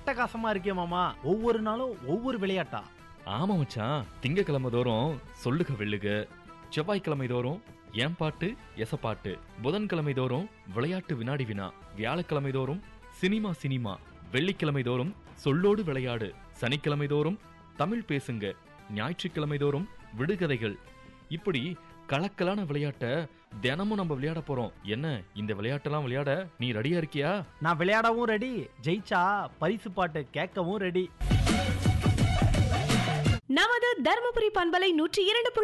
அட்டகாசமா இருக்கே மாமா ஒவ்வொரு நாளும் ஒவ்வொரு விளையாட்டா ஆமா மச்சான் திங்கக்கிழமை தோறும் சொல்லுக வெள்ளுக செவ்வாய்க்கிழமை தோறும் ஏன் பாட்டு எசப்பாட்டு புதன்கிழமை தோறும் விளையாட்டு வினாடி வினா வியாழக்கிழமை தோறும் சினிமா சினிமா வெள்ளிக்கிழமை தோறும் சொல்லோடு விளையாடு சனிக்கிழமை தோறும் தமிழ் பேசுங்க ஞாயிற்றுக்கிழமை தோறும் விடுகதைகள் இப்படி கலக்கலான விளையாட்ட தினமும் நம்ம விளையாட போறோம் என்ன இந்த விளையாட்டெல்லாம் விளையாட நீ ரெடியா இருக்கியா நான் விளையாடவும் ரெடி ஜெயிச்சா பரிசு பாட்டு கேட்கவும் ரெடி நமது தருமபுரி பண்பலை நூற்றி இரண்டு புள்ளி